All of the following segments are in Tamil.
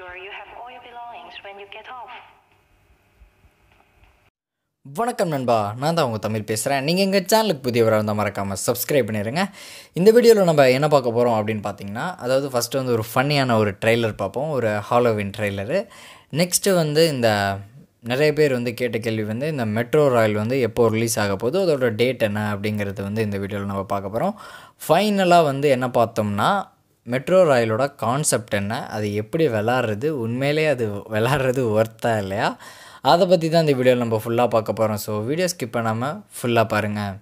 sure you have all your belongings when you get off. வணக்கம் நண்பா நான் தான் உங்கள் தமிழ் பேசுகிறேன் நீங்கள் எங்கள் சேனலுக்கு புதியவராக இருந்தால் மறக்காமல் சப்ஸ்கிரைப் பண்ணிடுங்க இந்த வீடியோவில் நம்ம என்ன பார்க்க போகிறோம் அப்படின்னு பார்த்தீங்கன்னா அதாவது ஃபஸ்ட்டு வந்து ஒரு ஃபன்னியான ஒரு ட்ரெய்லர் பார்ப்போம் ஒரு ஹாலோவின் ட்ரெய்லரு நெக்ஸ்ட்டு வந்து இந்த நிறைய பேர் வந்து கேட்ட கேள்வி வந்து இந்த மெட்ரோ ராயல் வந்து எப்போ ரிலீஸ் ஆக போகுது அதோட டேட் என்ன அப்படிங்கிறது வந்து இந்த வீடியோவில் நம்ம பார்க்க போகிறோம் ஃபைனலாக வந்து என்ன பார்த்தோம்னா மெட்ரோ ராயலோட கான்செப்ட் என்ன அது எப்படி விளாட்றது உண்மையிலே அது விளாட்றது ஒர்த்தா இல்லையா அதை பற்றி தான் இந்த வீடியோவில் நம்ம ஃபுல்லாக பார்க்க போகிறோம் ஸோ வீடியோ ஸ்கிப் பண்ணாமல் ஃபுல்லாக பாருங்கள்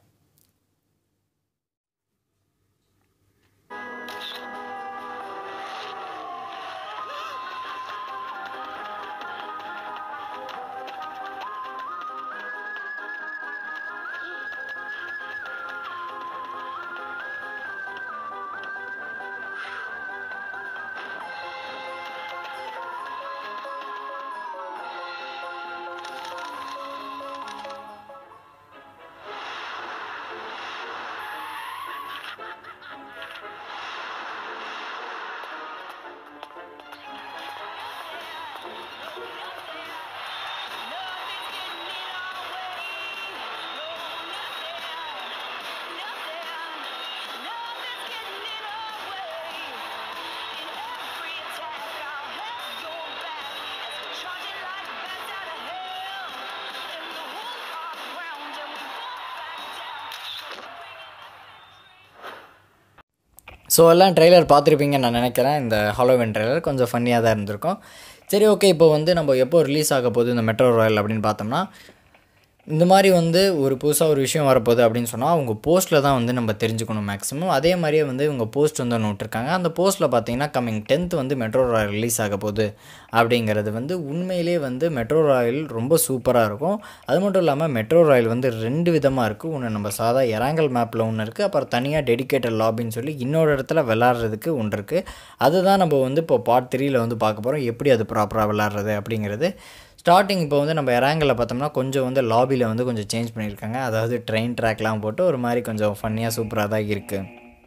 ஸோ எல்லாம் ட்ரெய்லர் பார்த்துருப்பீங்கன்னு நான் நினைக்கிறேன் இந்த ஹாலோவின் ட்ரெய்லர் கொஞ்சம் ஃபன்னியாக தான் இருந்திருக்கும் சரி ஓகே இப்போ வந்து நம்ம எப்போ ரிலீஸ் ஆக போகுது இந்த மெட்ரோ ராயல் அப்படின்னு பார்த்தோம்னா இந்த மாதிரி வந்து ஒரு புதுசாக ஒரு விஷயம் வரப்போகுது அப்படின்னு சொன்னால் அவங்க போஸ்ட்டில் தான் வந்து நம்ம தெரிஞ்சுக்கணும் மேக்ஸிமம் அதே மாதிரியே வந்து இவங்க போஸ்ட் வந்து ஒன்று விட்டுருக்காங்க அந்த போஸ்ட்டில் பார்த்தீங்கன்னா கம்மிங் டென்த் வந்து மெட்ரோ ராயல் ரிலீஸ் ஆக போகுது அப்படிங்கிறது வந்து உண்மையிலே வந்து மெட்ரோ ராயல் ரொம்ப சூப்பராக இருக்கும் அது மட்டும் இல்லாமல் மெட்ரோ ராயல் வந்து ரெண்டு விதமாக இருக்குது ஒன்று நம்ம சாதா எராங்கல் மேப்பில் ஒன்று இருக்குது அப்புறம் தனியாக டெடிக்கேட்டட் லாபின்னு சொல்லி இன்னொரு இடத்துல விளாட்றதுக்கு ஒன்று இருக்குது அதுதான் நம்ம வந்து இப்போ பார்ட் த்ரீயில் வந்து பார்க்க போகிறோம் எப்படி அது ப்ராப்பராக விளாட்றது அப்படிங்கிறது ஸ்டார்டிங் இப்போ வந்து நம்ம எராங்கில் பார்த்தோம்னா கொஞ்சம் வந்து லாபியில் வந்து கொஞ்சம் சேஞ்ச் பண்ணியிருக்காங்க அதாவது ட்ரெயின் ட்ராக்லாம் போட்டு ஒரு மாதிரி கொஞ்சம் ஃபன்னியாக சூப்பராக தான் இருக்குது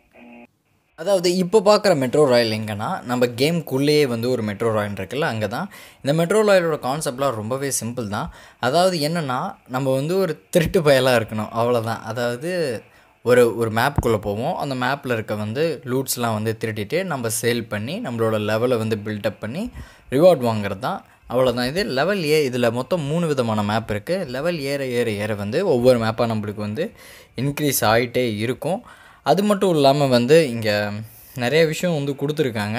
அதாவது இப்போ பார்க்குற மெட்ரோ ராயல் எங்கன்னா நம்ம கேம்குள்ளேயே வந்து ஒரு மெட்ரோ ராயல் இருக்குல்ல அங்கே தான் இந்த மெட்ரோ ராயலோட கான்செப்ட்லாம் ரொம்பவே சிம்பிள் தான் அதாவது என்னென்னா நம்ம வந்து ஒரு திருட்டு பயலாக இருக்கணும் அவ்வளோதான் அதாவது ஒரு ஒரு மேப்புக்குள்ளே போவோம் அந்த மேப்பில் இருக்க வந்து லூட்ஸ்லாம் வந்து திருட்டிட்டு நம்ம சேல் பண்ணி நம்மளோட லெவலை வந்து பில்டப் பண்ணி ரிவார்ட் வாங்குறது தான் அவ்வளோதான் இது லெவல் ஏ இதில் மொத்தம் மூணு விதமான மேப் இருக்குது லெவல் ஏற ஏற ஏற வந்து ஒவ்வொரு மேப்பாக நம்மளுக்கு வந்து இன்க்ரீஸ் ஆகிட்டே இருக்கும் அது மட்டும் இல்லாமல் வந்து இங்கே நிறைய விஷயம் வந்து கொடுத்துருக்காங்க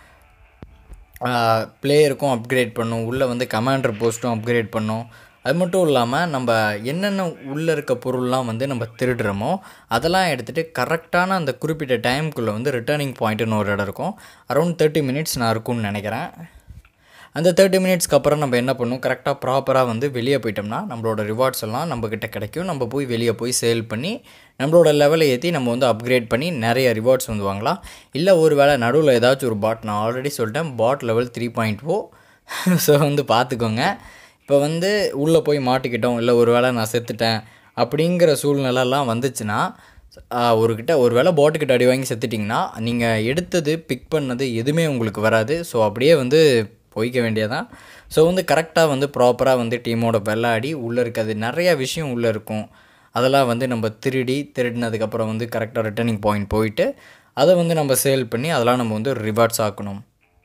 பிளேயருக்கும் அப்கிரேட் பண்ணும் உள்ளே வந்து கமாண்டர் போஸ்ட்டும் அப்கிரேட் பண்ணும் அது மட்டும் இல்லாமல் நம்ம என்னென்ன உள்ளே இருக்க பொருள்லாம் வந்து நம்ம திருடுறோமோ அதெல்லாம் எடுத்துகிட்டு கரெக்டான அந்த குறிப்பிட்ட டைமுக்குள்ளே வந்து ரிட்டர்னிங் பாயிண்ட்டுன்னு ஒரு இடம் இருக்கும் அரௌண்ட் தேர்ட்டி மினிட்ஸ் நான் இருக்கும்னு நினைக்கிறேன் அந்த தேர்ட்டி மினிட்ஸ்க்கு அப்புறம் நம்ம என்ன பண்ணும் கரெக்டாக ப்ராப்பராக வந்து வெளியே போயிட்டோம்னா நம்மளோட ரிவார்ட்ஸ் எல்லாம் நம்மக்கிட்ட கிடைக்கும் நம்ம போய் வெளியே போய் சேல் பண்ணி நம்மளோட லெவலை ஏற்றி நம்ம வந்து அப்கிரேட் பண்ணி நிறைய ரிவார்ட்ஸ் வந்து வாங்கலாம் இல்லை ஒரு வேளை நடுவில் ஏதாச்சும் ஒரு பாட் நான் ஆல்ரெடி சொல்லிட்டேன் பாட் லெவல் த்ரீ பாயிண்ட் ஓ ஸோ வந்து பார்த்துக்கோங்க இப்போ வந்து உள்ளே போய் மாட்டிக்கிட்டோம் இல்லை ஒரு வேளை நான் செத்துட்டேன் அப்படிங்கிற சூழ்நிலைலாம் வந்துச்சுன்னா ஒரு கிட்ட ஒரு வேளை போட்டுக்கிட்ட அடி வாங்கி செத்துட்டிங்கன்னா நீங்கள் எடுத்தது பிக் பண்ணது எதுவுமே உங்களுக்கு வராது ஸோ அப்படியே வந்து போய்க்க வேண்டியதான் ஸோ வந்து கரெக்டாக வந்து ப்ராப்பராக வந்து டீமோட விளையாடி உள்ளே இருக்காது நிறையா விஷயம் உள்ளே இருக்கும் அதெல்லாம் வந்து நம்ம திருடி திருடினதுக்கப்புறம் வந்து கரெக்டாக ரிட்டர்னிங் பாயிண்ட் போயிட்டு அதை வந்து நம்ம சேல் பண்ணி அதெல்லாம் நம்ம வந்து ரிவார்ட்ஸ் ஆக்கணும்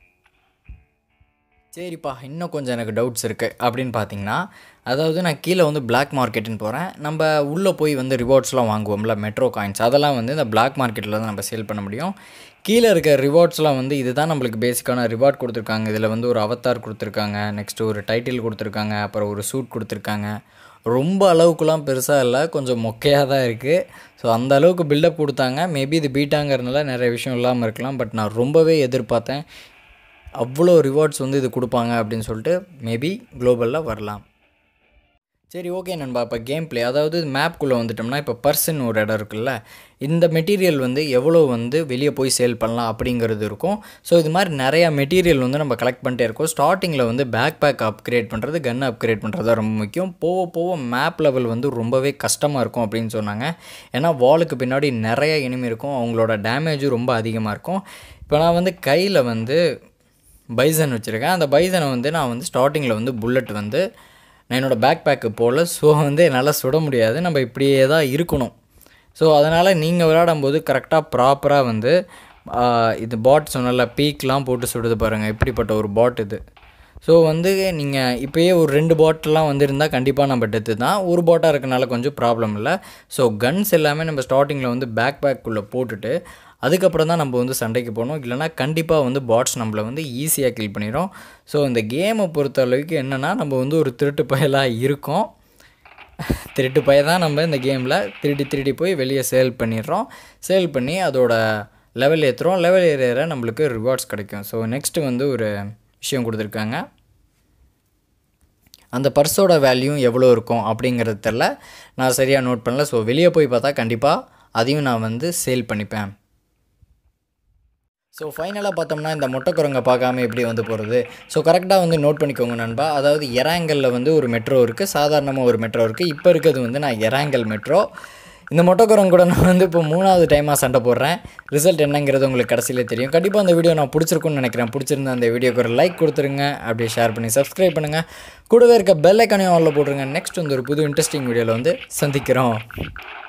சரிப்பா இன்னும் கொஞ்சம் எனக்கு டவுட்ஸ் இருக்குது அப்படின்னு பார்த்தீங்கன்னா அதாவது நான் கீழே வந்து பிளாக் மார்க்கெட்டுன்னு போகிறேன் நம்ம உள்ளே போய் வந்து ரிவார்ட்ஸ்லாம் வாங்குவோம்ல மெட்ரோ காயின்ஸ் அதெல்லாம் வந்து இந்த பிளாக் மார்க்கெட்டில் தான் நம்ம சேல் பண்ண முடியும் கீழே இருக்க ரிவார்ட்ஸ்லாம் வந்து இதுதான் நம்மளுக்கு பேசிக்கான ரிவார்ட் கொடுத்துருக்காங்க இதில் வந்து ஒரு அவத்தார் கொடுத்துருக்காங்க நெக்ஸ்ட்டு ஒரு டைட்டில் கொடுத்துருக்காங்க அப்புறம் ஒரு சூட் கொடுத்துருக்காங்க ரொம்ப அளவுக்குலாம் பெருசாக இல்லை கொஞ்சம் மொக்கையாக தான் இருக்குது ஸோ அந்த அளவுக்கு பில்டப் கொடுத்தாங்க மேபி இது பீட்டாங்கிறதுனால நிறைய விஷயம் இல்லாமல் இருக்கலாம் பட் நான் ரொம்பவே எதிர்பார்த்தேன் அவ்வளோ ரிவார்ட்ஸ் வந்து இது கொடுப்பாங்க அப்படின்னு சொல்லிட்டு மேபி குளோபலில் வரலாம் சரி ஓகே நண்பா இப்போ கேம் ப்ளே அதாவது மேப்குள்ளே வந்துட்டோம்னா இப்போ பர்சன் ஒரு இடம் இருக்குல்ல இந்த மெட்டீரியல் வந்து எவ்வளோ வந்து வெளியே போய் சேல் பண்ணலாம் அப்படிங்கிறது இருக்கும் ஸோ இது மாதிரி நிறையா மெட்டீரியல் வந்து நம்ம கலெக்ட் பண்ணிட்டே இருக்கோம் ஸ்டார்டிங்கில் வந்து பேக் பேக் அப்கிரேட் பண்ணுறது கன் அப்கிரேட் பண்ணுறது தான் ரொம்ப முக்கியம் போக போக மேப் லெவல் வந்து ரொம்பவே கஷ்டமாக இருக்கும் அப்படின்னு சொன்னாங்க ஏன்னா வாலுக்கு பின்னாடி நிறைய இனிமே இருக்கும் அவங்களோட டேமேஜும் ரொம்ப அதிகமாக இருக்கும் இப்போ நான் வந்து கையில் வந்து பைசன் வச்சுருக்கேன் அந்த பைசனை வந்து நான் வந்து ஸ்டார்டிங்கில் வந்து புல்லட் வந்து நான் என்னோடய பேக் பேக்கு போல் ஸோ வந்து என்னால் சுட முடியாது நம்ம இப்படியே தான் இருக்கணும் ஸோ அதனால் நீங்கள் விளையாடும்போது கரெக்டாக ப்ராப்பராக வந்து ஆஹ், இது பாட் சொன்னல பீக்லாம் போட்டு சுடுது பாருங்கள் இப்படிப்பட்ட ஒரு பாட் இது ஸோ வந்து நீங்கள் இப்போயே ஒரு ரெண்டு பாட்டிலாம் வந்திருந்தால் கண்டிப்பாக நம்ம டெத்து தான் ஒரு பாட்டாக இருக்கனால கொஞ்சம் ப்ராப்ளம் இல்லை ஸோ கன்ஸ் எல்லாமே நம்ம ஸ்டார்டிங்கில் வந்து பேக் பேக்குள்ளே போட்டுட்டு அதுக்கப்புறம் தான் நம்ம வந்து சண்டைக்கு போகணும் இல்லைனா கண்டிப்பாக வந்து பாட்ஸ் நம்மளை வந்து ஈஸியாக கில் பண்ணிடும் ஸோ இந்த கேமை பொறுத்த அளவுக்கு என்னென்னா நம்ம வந்து ஒரு திருட்டு பயலாக இருக்கோம் திருட்டு பைய தான் நம்ம இந்த கேமில் திருடி திருடி போய் வெளியே சேல் பண்ணிடுறோம் சேல் பண்ணி அதோட லெவல் ஏற்றுறோம் லெவல் ஏற ஏற நம்மளுக்கு ரிவார்ட்ஸ் கிடைக்கும் ஸோ நெக்ஸ்ட்டு வந்து ஒரு விஷயம் கொடுத்துருக்காங்க அந்த பர்ஸோட வேல்யூ எவ்வளோ இருக்கும் அப்படிங்கிறது தெரில நான் சரியாக நோட் பண்ணல ஸோ வெளியே போய் பார்த்தா கண்டிப்பாக அதையும் நான் வந்து சேல் பண்ணிப்பேன் ஸோ ஃபைனலாக பார்த்தோம்னா இந்த மொட்டைக்குரங்கை பார்க்காம எப்படி வந்து போகிறது ஸோ கரெக்டாக வந்து நோட் பண்ணிக்கோங்க நண்பா அதாவது எராங்கலில் வந்து ஒரு மெட்ரோ இருக்குது சாதாரணமாக ஒரு மெட்ரோ இருக்குது இப்போ இருக்கிறது வந்து நான் எராங்கல் மெட்ரோ இந்த மொட்டைக்குரங்கு கூட நான் வந்து இப்போ மூணாவது டைமாக சண்டை போடுறேன் ரிசல்ட் என்னங்கிறது உங்களுக்கு கடைசியிலே தெரியும் கண்டிப்பாக அந்த வீடியோ நான் பிடிச்சிருக்குன்னு நினைக்கிறேன் பிடிச்சிருந்தா அந்த வீடியோக்கு ஒரு லைக் கொடுத்துருங்க அப்படியே ஷேர் பண்ணி சப்ஸ்கிரைப் பண்ணுங்கள் கூடவே இருக்க பெல் ஐக்கானையும் ஆனில் போட்டுருங்க நெக்ஸ்ட் வந்து ஒரு புது இன்ட்ரெஸ்டிங் வீடியோவில் வந்து சந்திக்கிறோம்